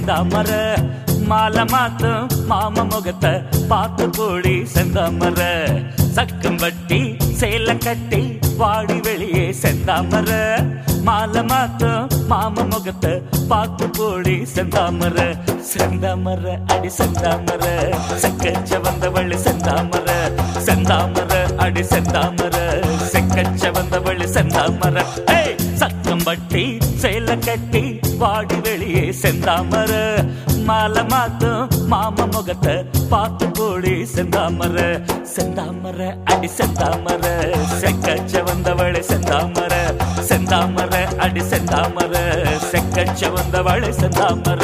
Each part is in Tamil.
செந்தாமர மாலை மாத்தும் மாம முகத்தை பார்த்து போடி செந்தாமர சக்கம் வட்டி சேல கட்டி வாடி வெளியே செந்தாமர மாலை மாத்தும் மாம முகத்தை பார்த்து போடி செந்தாமர செந்தாமர அடி செந்தாமர செக்கச்ச வந்தவள் செந்தாமர செந்தாமர அடி செந்தாமர செக்கச்ச வந்தவள் செந்தாமர ஏய் சக்கம் வட்டி சேல கட்டி வாடி வெளியே செந்தாமர மாலை மாத்தும் மாம முகத்தை பார்த்து போடி செந்தாமர செந்தாமர அடி செந்தாமர செக்கச்ச வந்தவளை செந்தாமர செந்தாமர அடி செந்தாமர செக்கச்ச வந்தவளை செந்தாமர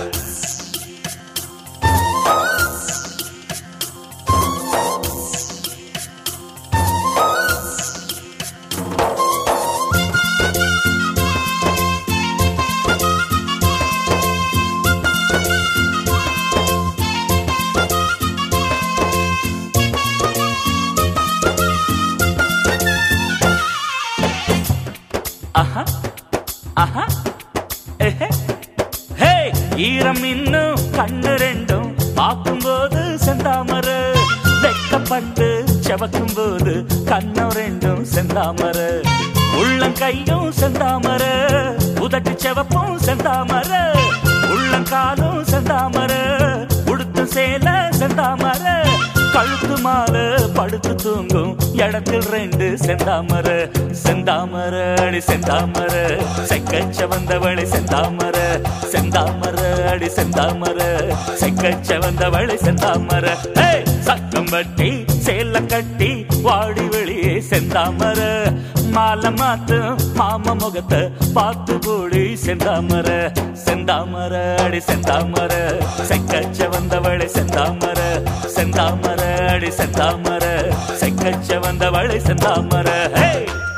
ஆஹா ஆஹா எஹே. ஹே ஈரம் இன்னும் கண்ணு ரெண்டும் பார்க்கும்போது செந்தாமர வெக்கப்பட்டு செவக்கும் போது கண்ணம் ரெண்டும் செந்தாமர உள்ளங்கையும் செந்தாமர உதட்டு செவப்பும் செந்தாமர உள்ளங்காலும் செந்தாமர உடுத்து சேல செந்தாமர கழுத்து மாலை படுத்து தூங்கும் இடத்தில் ரெண்டு செந்தாமர செந்தாமர அடி செந்தாமர செக்கச்ச வந்தவளை செந்தாமர செந்தாமர அடி செந்தாமர செக்கச்ச வந்தவளை செந்தாமர ஏய், சக்கம் வட்டி சேல கட்டி வாடி வெளியே செந்தாமர மாலை மாத்து மாம முகத்தை பார்த்து போடி செந்தாமர செந்தாமர அடி செந்தாமர செக்கச்ச வந்தவளை செந்தாமர செந்தாமர அடி செந்தாமர செக்கச்ச வந்தவளை செந்தாமர ஹே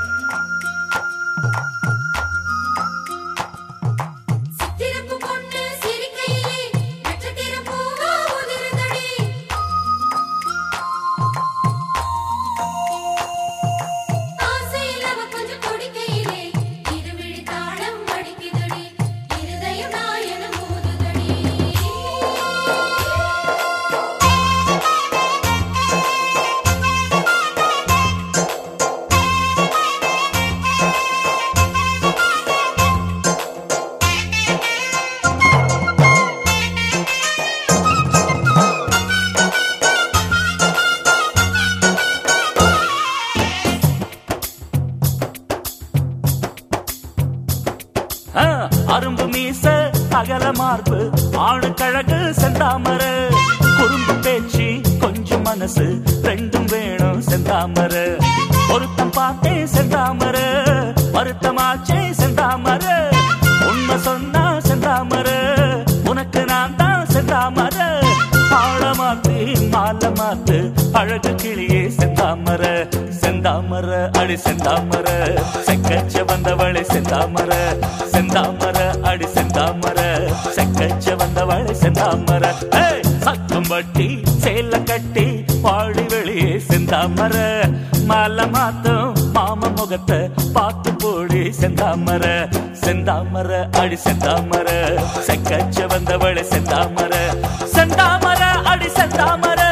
சித்திரப்பு பொண்ணு சிரிக்கையிலே நட்சத்திரம் பூவா உதிருதடி ஆசையில் அவ கொஞ்சம் கொடிக்கையிலே இருவிழி தாளம் அடிக்குதடி இருதயம் நாயனம் மோதுதடி ஆ, அரும்பு மீச அகல மார்பு ஆணு கழகு செந்தாமர குறும்பு பேச்சு கொஞ்சம் மனசு ரெண்டும் வேணும் செந்தாமர பொருத்தம் பார்த்தேன் செந்தாமர வருத்தமாச்சே செந்தாமர உண்மை சொன்னா செந்தாமர உனக்கு நான் தான் செந்தாமர ஆழ மாத்து மாலை மாத்து அழகு கிளியே செந்தாமர செந்தாமர அடி செந்தாமர செக்கச்ச வந்தவளை செந்தாமர செந்தாமர அடி செந்தாமர செக்கச்ச வந்தவளை செந்தாமர ஏய், சத்தம் வட்டி சேல கட்டி பாடி வெளியே செந்தாமர மாலை மாத்தும் மாம முகத்தை பார்த்து போடி செந்தாமர செந்தாமர அடி செந்தாமர செக்கச்ச வந்தவளை செந்தாமர செந்தாமர அடி செந்தாமர